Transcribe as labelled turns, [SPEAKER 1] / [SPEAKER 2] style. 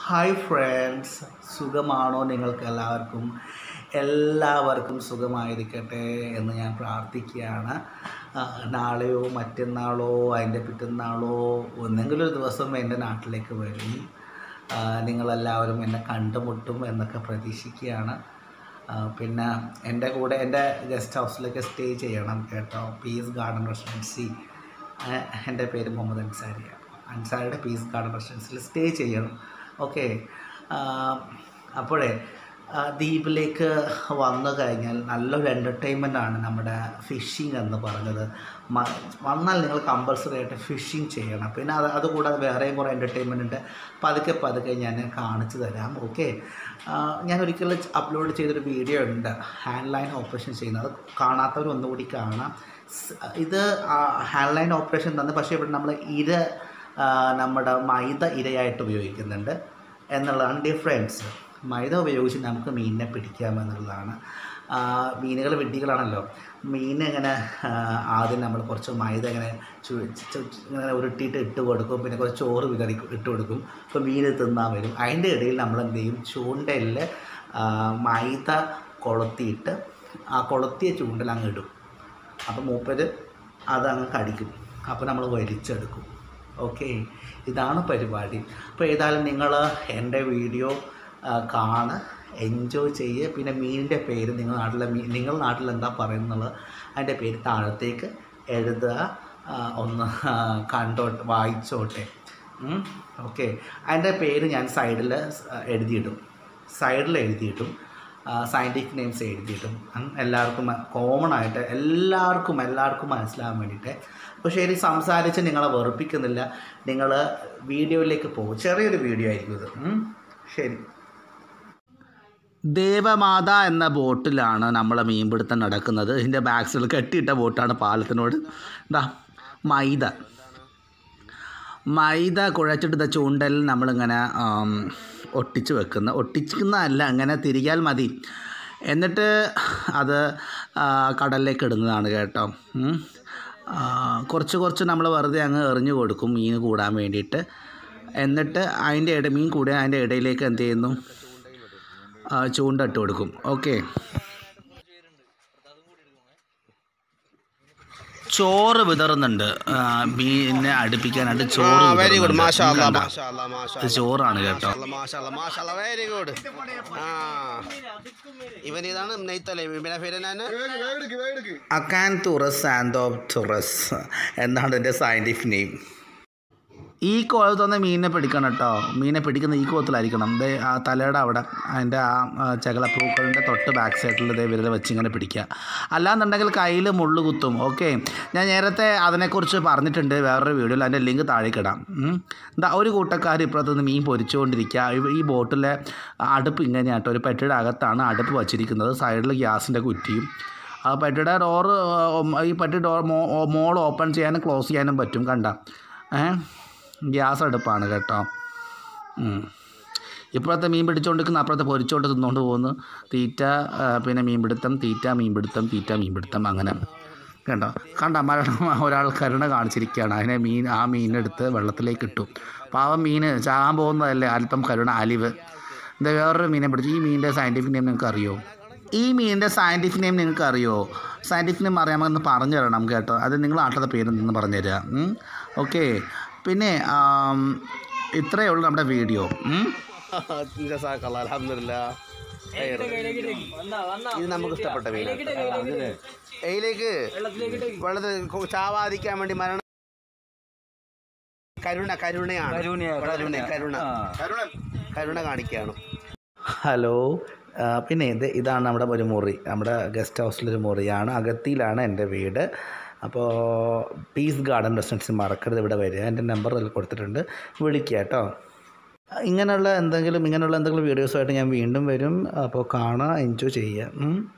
[SPEAKER 1] Hi friends സുഖമാണോ നിങ്ങൾക്ക് എല്ലാവർക്കും എല്ലാവർക്കും സുഖമായിരിക്കട്ടെ എന്ന് ഞാൻ പ്രാർത്ഥിക്കുകയാണ് ആ, നാളെയോ മറ്റന്നാളോ അതിൻ്റെ പിറ്റന്നാളോ ഒന്നെങ്കിലും ഒരു ദിവസം എൻ്റെ നാട്ടിലേക്ക് വരും ആ, നിങ്ങളെല്ലാവരും എന്നെ കണ്ടുമുട്ടും എന്നൊക്കെ പ്രതീക്ഷിക്കുകയാണ് ആ, പിന്നെ എൻ്റെ കൂടെ എൻ്റെ ഗസ്റ്റ് ഹൗസിലേക്ക് സ്റ്റേ ചെയ്യണം കേട്ടോ പീസ് ഗാർഡൻ റെസിഡൻസി എൻ്റെ പേര് മുഹമ്മദ് അൻസാരിയാണ് അൻസാരിയുടെ പീസ് ഗാർഡൻ റെസിഡൻസിൽ സ്റ്റേ ചെയ്യണം ഓക്കെ അപ്പോഴേ ആ, ദ്വീപിലേക്ക് വന്നു കഴിഞ്ഞാൽ നല്ലൊരു എൻ്റർടൈൻമെൻ്റ് ആണ് നമ്മുടെ ഫിഷിംഗ് എന്ന് പറഞ്ഞത് മ- വന്നാൽ നിങ്ങൾ കമ്പൾസറി ആയിട്ട് ഫിഷിംഗ് ചെയ്യണം പിന്നെ അത് അതുകൂടാതെ വേറെയും കുറേ എൻ്റർടൈൻമെൻ്റ് ഉണ്ട് പതുക്കെ പതുക്കെ ഞാൻ കാണിച്ചു തരാം ഓക്കെ ഞാൻ ഒരിക്കൽ അപ്ലോഡ് ചെയ്തൊരു വീഡിയോ ഉണ്ട് ഹാൻഡ് ലൈൻ ഓപ്പറേഷൻ ചെയ്യുന്നത് അത് കാണാത്തവർ ഒന്നുകൂടി കാണാം സ്- ഇത് ഹാൻഡ് ലൈൻ ഓപ്പറേഷൻ തന്നെ പക്ഷേ ഇവിടെ നമ്മൾ ഇര ആ, നമ്മുടെ മൈദ ഇരയായിട്ട് ഉപയോഗിക്കുന്നുണ്ട് എന്നുള്ളതാണ് ഡിഫറൻസ് മൈദ ഉപയോഗിച്ച് നമുക്ക് മീനിനെ പിടിക്കാമെന്നുള്ളതാണ് ആ, മീനുകൾ വിഡ്ഢികളാണല്ലോ മീൻ ഇങ്ങനെ ആ, ആദ്യം നമ്മൾ കുറച്ച് മൈദ ഇങ്ങനെ ചു- ചു- ഇങ്ങനെ ഉരുട്ടിയിട്ട് ഇട്ട് കൊടുക്കും പിന്നെ കുറച്ച് ചോറ് വിതറി ഇട്ട് കൊടുക്കും അപ്പോൾ മീൻ തിന്നാൻ വരും അതിൻ്റെ ഇടയിൽ നമ്മൾ എന്ത് ചെയ്യും ചൂണ്ടയിൽ ആ, മൈദ കൊളുത്തിയിട്ട് ആ കൊളുത്തിയ ചൂണ്ടൽ അങ്ങ് ഇടും അപ്പോൾ മൂപ്പര് അതങ്ങ് കടിക്കും അപ്പോൾ നമ്മൾ വലിച്ചെടുക്കും ഓക്കെ ഇതാണ് പരിപാടി അപ്പോൾ ഏതായാലും നിങ്ങൾ എൻ്റെ വീഡിയോ ആ, കാണ് എൻജോയ് ചെയ്യുക പിന്നെ മീനിൻ്റെ പേര് നിങ്ങൾ നാട്ടിലെ മീൻ നിങ്ങൾ നാട്ടിൽ എന്താ പറയുന്നത് അതിൻ്റെ പേര് താഴത്തേക്ക് എഴുതുക ആ, ഒന്ന് ആ, കണ്ടോട്ടെ വായിച്ചോട്ടെ ഓക്കെ അതിൻ്റെ പേര് ഞാൻ സൈഡിൽ എഴുതിയിടും സൈഡിൽ എഴുതിയിട്ടും സയൻറ്റിഫിക് നെയിംസ് എഴുതിയിട്ടും ഉം, എല്ലാവർക്കും കോമൺ ആയിട്ട് എല്ലാവർക്കും എല്ലാവർക്കും മനസ്സിലാകാൻ വേണ്ടിയിട്ട് അപ്പോൾ ശരി സംസാരിച്ച് നിങ്ങളെ വെറുപ്പിക്കുന്നില്ല നിങ്ങൾ വീഡിയോയിലേക്ക് പോകും ചെറിയൊരു വീഡിയോ ആയിരിക്കും ഇത് ഉം. ശരി ദേവമാത എന്ന ബോട്ടിലാണ് നമ്മളെ മീൻപിടുത്തം നടക്കുന്നത് ഇതിൻ്റെ ബാക്ക് സൈഡിൽ കെട്ടിയിട്ട ബോട്ടാണ് പാലത്തിനോട് എന്താ മൈദ മൈദ കുഴച്ചിട്ട് ദാ ചൂണ്ടൽ നമ്മളിങ്ങനെ ആം, ഒട്ടിച്ച് വെക്കുന്ന ഒട്ടിക്കുന്നതല്ല അങ്ങനെ തിരികാൽ മതി എന്നിട്ട് അത് ആ, കടലിലേക്ക് ഇടുന്നതാണ് കേട്ടോ ഉം. ആ, കുറച്ച് കുറച്ച് നമ്മൾ വെറുതെ അങ്ങ് എറിഞ്ഞു കൊടുക്കും മീൻ കൂടാൻ വേണ്ടിയിട്ട് എന്നിട്ട് അതിൻ്റെ ഇട മീൻ കൂടി അതിൻ്റെ ഇടയിലേക്ക് എന്ത് ചെയ്യുന്നു ആ, ചൂണ്ട ഇട്ട് കൊടുക്കും ഓക്കെ ചോറ് വിതറുന്നുണ്ട് ആ, മീനിനെ അടുപ്പിക്കാനായിട്ട് ചോറ്
[SPEAKER 2] വെരി ഗുഡ്
[SPEAKER 1] വിതറുന്നുണ്ട്.
[SPEAKER 2] മാഷാ
[SPEAKER 1] ഇത് കണ്ടോ?
[SPEAKER 2] മാഷാ മാഷാ
[SPEAKER 1] ഇത് ചോറാണ് കേട്ടോ
[SPEAKER 2] മാഷാ മാഷാ വെരി ഗുഡ് ആ ഇവൻ ഇതാണ് നെയ്ത്തല്ലേ ഇവനെ പേര് ഞാൻ
[SPEAKER 1] അക്കാൻതുറസ് ആൻഡോപ്തുറസ് എന്നാണ് എൻ്റെ സയൻറ്റിഫിക് നെയിം ഈ കോലത്ത് തന്നെ മീനിനെ പിടിക്കണം കേട്ടോ മീനെ പിടിക്കുന്ന ഈ കോലത്തിലായിരിക്കണം ദേ ആ തലയുടെ അവിടെ അതിൻ്റെ ആ ആ, ചകലപ്പൂക്കളിൻ്റെ തൊട്ട് ബാക്ക് സൈഡിൽ ഇതേ വിരൽ വെച്ച് ഇങ്ങനെ പിടിക്കുക അല്ലാന്നുണ്ടെങ്കിൽ കയ്യിൽ മുള്ളു കുത്തും ഓക്കെ ഞാൻ നേരത്തെ അതിനെക്കുറിച്ച് പറഞ്ഞിട്ടുണ്ട് വേറൊരു വീഡിയോയിൽ അതിൻ്റെ ലിങ്ക് താഴേക്കിടാം ഉം. എന്താ ഒരു കൂട്ടക്കാർ ഇപ്പുറത്ത് നിന്ന് മീൻ പൊരിച്ചുകൊണ്ടിരിക്കുക ഈ- ഈ ബോട്ടിലെ അടുപ്പ് ഇങ്ങനെയാട്ടോ ഒരു പെട്ടിയുടെ അകത്താണ് അടുപ്പ് വച്ചിരിക്കുന്നത് സൈഡിൽ ഗ്യാസിൻ്റെ കുറ്റിയും ആ പെട്ടിയുടെ ഡോറ് ഈ പെട്ടി ഡോർ മോ മോൾ ഓപ്പൺ ചെയ്യാനും ക്ലോസ് ചെയ്യാനും പറ്റും കണ്ട ഏ ഗ്യാസ് അടുപ്പാണ് കേട്ടോ ഉം. ഇപ്പോഴത്തെ മീൻ പിടിച്ചുകൊണ്ടിരിക്കുന്ന അപ്പുറത്തെ പൊരിച്ചുകൊണ്ട് തിന്നുകൊണ്ട് പോകുന്നു തീറ്റ ആ, പിന്നെ മീൻപിടുത്തം തീറ്റ മീൻപിടുത്തം തീറ്റ മീൻപിടുത്തം അങ്ങനെ കണ്ടോ കണ്ട മരണം ഒരാൾ കരുണ കാണിച്ചിരിക്കുകയാണ് അതിനെ മീൻ ആ മീനെടുത്ത് വെള്ളത്തിലേക്ക് ഇട്ടു പാവം മീൻ ചാകാൻ പോകുന്നതല്ലേ അല്പം കരുണ അലിവ് ഇത് വേറൊരു മീനെ പിടിച്ചു ഈ മീനിൻ്റെ സയൻറ്റിഫിക് നെയിം നിങ്ങൾക്ക് അറിയോ ഈ മീനിൻ്റെ സയൻറ്റിഫിക് നെയിം നിങ്ങൾക്ക് അറിയോ സയൻറ്റിഫിക് നെയിം അറിയാമെന്ന് പറഞ്ഞു തരണം കേട്ടോ അത് നിങ്ങൾ നാട്ടിലത്തെ പേര് എന്തെന്ന് പറഞ്ഞു തരിക ഓക്കെ പിന്നെ ആം, ഇത്രയേ ഉള്ളൂ നമ്മുടെ വീഡിയോ ഉം.
[SPEAKER 2] അലഹമില്ല ഇത് നമുക്ക് ഇഷ്ടപ്പെട്ട മീൻ എയിലേക്ക് വെള്ളത്തിൽ കൊ- ചാവാതിരിക്കാൻ വേണ്ടി മരണം കരുണ കരുണയാണ് കരുണ കരുണ കരുണ കാണിക്കുകയാണ്
[SPEAKER 1] ഹലോ ആ, പിന്നെ ഇത് ഇതാണ് നമ്മുടെ ഒരു മുറി നമ്മുടെ ഗസ്റ്റ് ഹൗസിലൊരു മുറിയാണ് അകത്തിയിലാണ് എൻ്റെ വീട് അപ്പോൾ പീസ് ഗാർഡൻ റെസിഡൻസി മറക്കരുത് ഇവിടെ വരിക എൻ്റെ നമ്പർ അതിൽ കൊടുത്തിട്ടുണ്ട് വിളിക്കുക കേട്ടോ ഇങ്ങനെയുള്ള എന്തെങ്കിലും ഇങ്ങനെയുള്ള എന്തെങ്കിലും വീഡിയോസുമായിട്ട് ഞാൻ വീണ്ടും വരും അപ്പോൾ കാണുക എൻജോയ് ചെയ്യുക ഉം.